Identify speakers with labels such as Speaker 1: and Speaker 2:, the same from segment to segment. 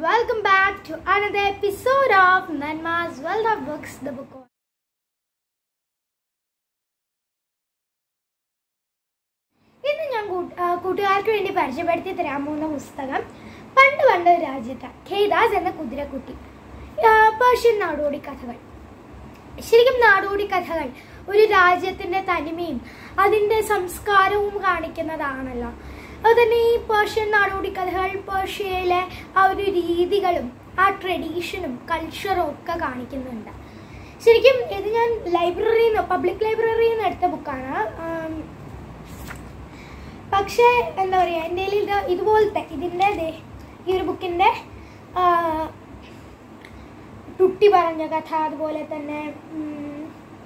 Speaker 1: welcome back to another episode of Nanma's World of Books, the book. of- ഇന്ന് ഞാൻ കൂട്ട്- ആ, കൂട്ടുകാർക്ക് വേണ്ടി പരിചയപ്പെടുത്തി തരാൻ പോകുന്ന പുസ്തകം പണ്ട് പണ്ട് ഒരു രാജ്യത്ത് ഖേദാസ് എന്ന കുതിരക്കുട്ടി ആ, പേർഷ്യൻ നാടോടി കഥകൾ ശരിക്കും നാടോടി കഥകൾ ഒരു രാജ്യത്തിന്റെ തനിമയും അതിന്റെ സംസ്കാരവും കാണിക്കുന്നതാണല്ലോ അതുതന്നെ ഈ പേർഷ്യൻ നാടോടി കഥകൾ പേർഷ്യയിലെ ആ ഒരു രീതികളും ആ ട്രഡീഷനും കൾച്ചറും ഒക്കെ കാണിക്കുന്നുണ്ട് ശരിക്കും ഇത് ഞാൻ ലൈബ്രറിയിൽ നിന്ന് പബ്ലിക് ലൈബ്രറിയിൽ നിന്ന് എടുത്ത ബുക്കാണ് ആം, പക്ഷേ എന്താ പറയുക എൻ്റെ കയ്യിൽ ഇത് ഇതുപോലത്തെ ഇതിൻ്റെ ദേ ഈ ഒരു ബുക്കിൻ്റെ ടുട്ടി പറഞ്ഞ കഥ അതുപോലെ തന്നെ ഉം,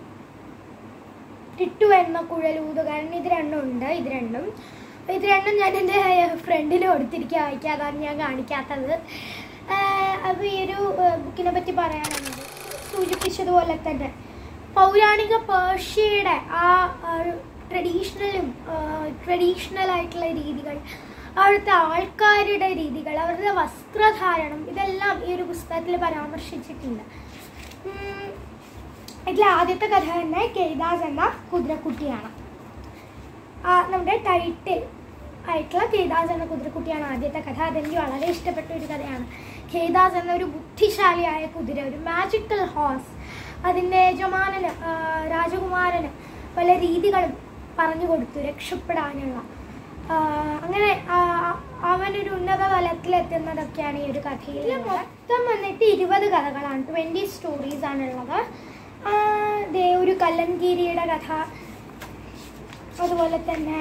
Speaker 1: ടിട്ടു എന്ന കുഴലൂതുകാരൻ ഇത് രണ്ടും ഉണ്ട് ഇത് രണ്ടും ഇത് രണ്ടും ഞാൻ എൻ്റെ ഫ്രണ്ടിന് കൊടുത്തിരിക്കുക വായിക്കുക അതാണ് ഞാൻ കാണിക്കാത്തത് അപ്പോൾ ഈ ഒരു ബുക്കിനെ പറ്റി പറയാനുള്ളത് സൂചിപ്പിച്ചതുപോലെ തന്നെ പൗരാണിക പേർഷ്യയുടെ ആ ട്രഡീഷണലും ട്രഡീഷണൽ ആയിട്ടുള്ള രീതികൾ അവിടുത്തെ ആൾക്കാരുടെ രീതികൾ അവരുടെ വസ്ത്രധാരണം ഇതെല്ലാം ഈ ഒരു പുസ്തകത്തിൽ പരാമർശിച്ചിട്ടുണ്ട് ഉം, ഇതിലെ ആദ്യത്തെ കഥ തന്നെ കെയ്ദാസ് എന്ന കുതിരക്കുട്ടിയാണ് ആ, നമ്മുടെ ടൈറ്റിൽ ആയിട്ടുള്ള ഖേദാസ് എന്ന കുതിരക്കുട്ടിയാണ് ആദ്യത്തെ കഥ അതെനിക്ക് വളരെ ഇഷ്ടപ്പെട്ട ഒരു കഥയാണ് ഖേദാസ് എന്ന ഒരു ബുദ്ധിശാലിയായ കുതിര ഒരു മാജിക്കൽ ഹോഴ്സ് അതിൻ്റെ യജമാനന് ആ, രാജകുമാരന് പല രീതികളും പറഞ്ഞു കൊടുത്തു രക്ഷപ്പെടാനുള്ള ആ, അങ്ങനെ ആ, അവനൊരു ഉന്നത തലത്തിലെത്തുന്നതൊക്കെയാണ് ഈ ഒരു കഥയിൽ മൊത്തം വന്നിട്ട് ഇരുപത് കഥകളാണ് ട്വൻറ്റി സ്റ്റോറീസ് ആണുള്ളത് ആ, ദേ ഒരു കല്ലൻകീരിയുടെ കഥ അതുപോലെ തന്നെ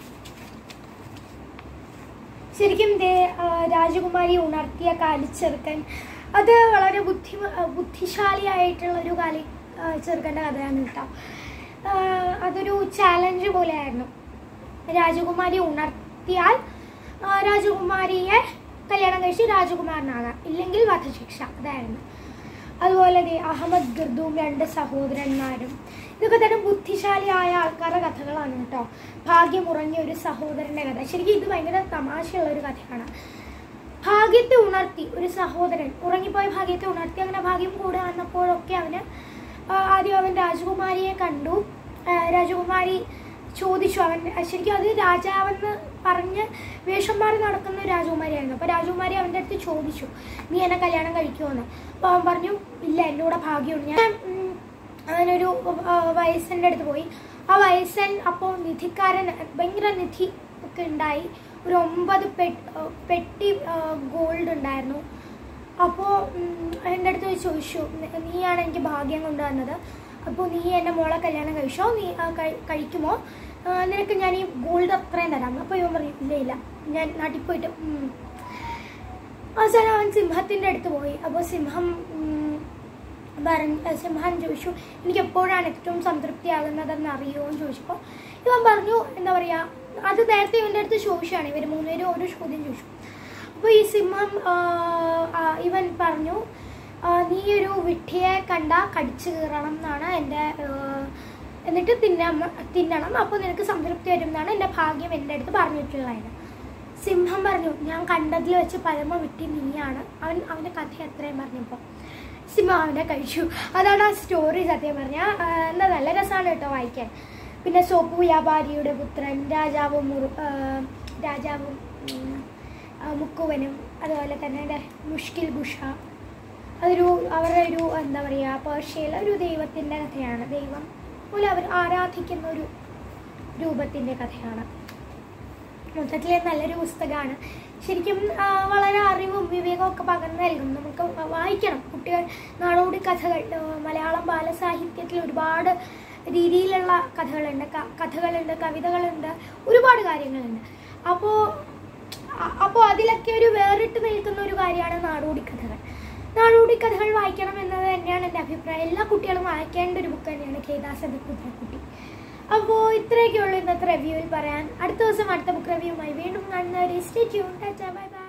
Speaker 1: ശരിക്കും ദേ ആ, രാജകുമാരി ഉണർത്തിയ കാലിച്ചെറുക്കൻ അത് വളരെ ബുദ്ധി ബുദ്ധിശാലിയായിട്ടുള്ള ഒരു കാലി ആ, ചെറുക്കൻ്റെ കഥയാണ് കേട്ടോ ആ, അതൊരു ചാലഞ്ച് പോലെയായിരുന്നു രാജകുമാരി ഉണർത്തിയാൽ ആ, രാജകുമാരിയെ കല്യാണം കഴിച്ച് രാജകുമാരനാകാം ഇല്ലെങ്കിൽ വധശിക്ഷ അതായിരുന്നു അതുപോലെ ദേ അഹമ്മദ് ഗർദും രണ്ട് സഹോദരന്മാരും ഇതൊക്കെ തന്നെ ബുദ്ധിശാലിയായ ആൾക്കാരുടെ കഥകളാണ് കേട്ടോ ഭാഗ്യമുറങ്ങിയ ഒരു സഹോദരൻ്റെ കഥ ശരിക്കും ഇത് ഭയങ്കര തമാശയുള്ള ഒരു കഥയാണ് ഭാഗ്യത്തെ ഉണർത്തി ഒരു സഹോദരൻ ഉറങ്ങിപ്പോയ ഭാഗ്യത്തെ ഉണർത്തി അങ്ങനെ ഭാഗ്യം കൂടെ വന്നപ്പോഴൊക്കെ അവന് ആ, ആദ്യം അവൻ രാജകുമാരിയെ കണ്ടു ആ, രാജകുമാരി ചോദിച്ചു അവൻ ശരിക്കും അത് രാജാവെന്ന് പറഞ്ഞ് വേഷം മാറി നടക്കുന്ന ഒരു രാജകുമാരിയായിരുന്നു അപ്പോൾ രാജകുമാരി അവൻ്റെ അടുത്ത് ചോദിച്ചു നീ എന്നെ കല്യാണം കഴിക്കുമോന്ന് അപ്പോൾ അവൻ പറഞ്ഞു ഇല്ല എൻ്റെ കൂടെ ഭാഗ്യമുണ്ട് ഞാൻ ഉം, അവനൊരു ആ, വയസ്സൻ്റെ അടുത്ത് പോയി ആ വയസ്സൻ അപ്പോൾ നിധിക്കാരൻ ഭയങ്കര നിധി ഒക്കെ ഉണ്ടായി ഒരു ഒമ്പത് പെട്ടി പെട്ടി ഗോൾഡ് ഉണ്ടായിരുന്നു അപ്പോൾ എൻ്റെ അടുത്ത് പോയി ചോദിച്ചു "നി- നീയാണ് എനിക്ക് ഭാഗ്യം കൊണ്ടുവന്നത് അപ്പോൾ നീ എൻ്റെ മോളെ കല്യാണം കഴിച്ചോ നീ ആ, കഴി- കഴിക്കുമോ ആ, നിനക്ക് ഞാൻ ഈ ഗോൾഡ് അത്രയും തരാം അപ്പോൾ ഇവൻ പറയും ഇല്ല ഇല്ല ഞാൻ നാട്ടിൽ പോയിട്ട് ഉം." അവസാനം അവൻ സിംഹത്തിൻ്റെ അടുത്ത് പോയി അപ്പോൾ സിംഹം ഉം, പറഞ്ഞു സിംഹൻ ചോദിച്ചു എനിക്ക് എപ്പോഴാണ് ഏറ്റവും സംതൃപ്തിയാകുന്നതെന്ന് അറിയുമോ എന്ന് ചോദിച്ചപ്പോൾ ഇവൻ പറഞ്ഞു എന്താ പറയുക അത് നേരത്തെ ഇവൻ്റെ അടുത്ത് ചോദിച്ചാണ് ഇവർ മൂന്നുപേരും ഓരോ ചോദ്യം ചോദിച്ചു അപ്പോൾ ഈ സിംഹം ആ, ആ, ഇവൻ പറഞ്ഞു ആ, നീ ഒരു വിഡ്ഢിയെ കണ്ട കടിച്ചു കീറണം എന്നാണ് എൻ്റെ ആ, എന്നിട്ട് തിന്ന തിന്നണം അപ്പോൾ നിനക്ക് സംതൃപ്തി വരും എന്നാണ് എൻ്റെ ഭാഗ്യം എൻ്റെ അടുത്ത് പറഞ്ഞിട്ടുള്ളത് സിംഹം പറഞ്ഞു ഞാൻ കണ്ടതിൽ വെച്ച് പരമ വിട്ടി നീയാണ് അവൻ അവൻ്റെ കഥ എത്രയും പറഞ്ഞപ്പോൾ സിംഹം അവനെ കഴിച്ചു അതാണ് ആ സ്റ്റോറി സത്യം പറഞ്ഞാൽ എന്താ നല്ല രസമാണ് കേട്ടോ വായിക്കാൻ പിന്നെ സോപ്പു വ്യാപാരിയുടെ പുത്രൻ രാജാവും മുറു ആ, രാജാവും ഉം, ആ, മുക്കുവനും അതുപോലെ തന്നെ ദേ മുഷ്കിൽ ഗുഷ അതൊരു അവരുടെ ഒരു എന്താ പറയുക പേർഷ്യയിലെ ഒരു ദൈവത്തിൻ്റെ കഥയാണ് ദൈവം പോലെ അവർ ആരാധിക്കുന്ന ഒരു രൂപത്തിൻ്റെ കഥയാണ് മൊത്തത്തിൽ നല്ലൊരു പുസ്തകമാണ് ശരിക്കും ആ, വളരെ അറിവും വിവേകവും ഒക്കെ പകർന്നു നൽകും നമുക്ക് വായിക്കണം കുട്ടികൾ നാടോടി കഥകൾ ആ, മലയാളം ബാലസാഹിത്യത്തിൽ ഒരുപാട് രീതിയിലുള്ള കഥകളുണ്ട് ക- കഥകളുണ്ട് കവിതകളുണ്ട് ഒരുപാട് കാര്യങ്ങളുണ്ട് അപ്പോൾ അപ്പോൾ അതിലൊക്കെ ഒരു വേറിട്ട് നിൽക്കുന്ന ഒരു കാര്യമാണ് നാടോടി കഥകൾ നാടോടി കഥകൾ വായിക്കണം എന്നത് തന്നെയാണ് എൻ്റെ അഭിപ്രായം എല്ലാ കുട്ടികളും വായിക്കേണ്ട ഒരു ബുക്ക് തന്നെയാണ് ഖേദാസ് എന്ന കുതിരക്കുട്ടി അപ്പോൾ ഇത്രയൊക്കെ ഉള്ളൂ ഇന്നത്തെ റിവ്യൂവിൽ പറയാൻ അടുത്ത ദിവസം അടുത്ത ബുക്ക് റിവ്യൂമായി വീണ്ടും കാണുന്നവരെ stay tune tata bye by